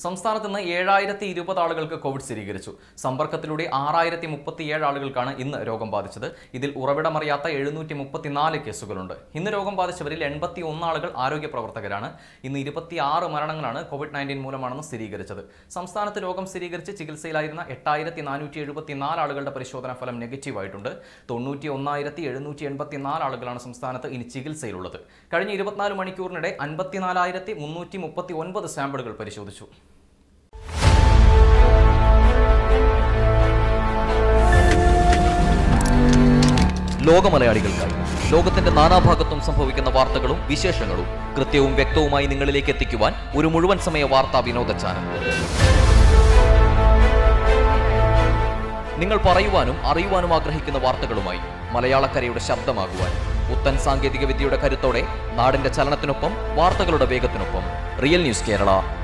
സംസ്ഥാനത്ത് നിന്ന് ഏഴായിരത്തി ഇരുപത് ആളുകൾക്ക് കോവിഡ് സ്ഥിരീകരിച്ചു സമ്പർക്കത്തിലൂടെ ആറായിരത്തി മുപ്പത്തിയേഴ് ആളുകൾക്കാണ് ഇന്ന് രോഗം ബാധിച്ചത് ഇതിൽ ഉറവിടമറിയാത്ത എഴുന്നൂറ്റി മുപ്പത്തിനാല് കേസുകളുണ്ട് ഇന്ന് രോഗം ബാധിച്ചവരിൽ എൺപത്തി ഒന്ന് ആളുകൾ ആരോഗ്യ പ്രവർത്തകരാണ് ഇന്ന് ഇരുപത്തിയാറ് മരണങ്ങളാണ് കോവിഡ് നയൻറ്റീൻ മൂലമാണെന്ന് സ്ഥിരീകരിച്ചത് സംസ്ഥാനത്ത് രോഗം സ്ഥിരീകരിച്ച് ചികിത്സയിലായിരുന്ന എട്ടായിരത്തി നാനൂറ്റി എഴുപത്തിനാല് ആളുകളുടെ പരിശോധനാ ഫലം നെഗറ്റീവ് ആയിട്ടുണ്ട് തൊണ്ണൂറ്റി ഒന്നായിരത്തി എഴുന്നൂറ്റി എൺപത്തിനാല് ആളുകളാണ് സംസ്ഥാനത്ത് ഇനി ചികിത്സയിലുള്ളത് കഴിഞ്ഞ ഇരുപത്തിനാല് മണിക്കൂറിനിടെ അൻപത്തിനാലായിരത്തി മുന്നൂറ്റി മുപ്പത്തി ഒൻപത് സാമ്പിളുകൾ പരിശോധിച്ചു ലോകമലയാളികൾക്കായി ലോകത്തിന്റെ നാനാഭാഗത്തും സംഭവിക്കുന്ന വാർത്തകളും വിശേഷങ്ങളും കൃത്യവും വ്യക്തവുമായി നിങ്ങളിലേക്ക് എത്തിക്കുവാൻ ഒരു മുഴുവൻ സമയ വാർത്താ വിനോദ ചാനൽ നിങ്ങൾ പറയുവാനും അറിയുവാനും ആഗ്രഹിക്കുന്ന വാർത്തകളുമായി മലയാളക്കരയുടെ ശബ്ദമാകുവാൻ പുത്തൻ സാങ്കേതിക വിദ്യയുടെ കരുത്തോടെ നാടിന്റെ ചലനത്തിനൊപ്പം വാർത്തകളുടെ വേഗത്തിനൊപ്പം റിയൽ ന്യൂസ് കേരള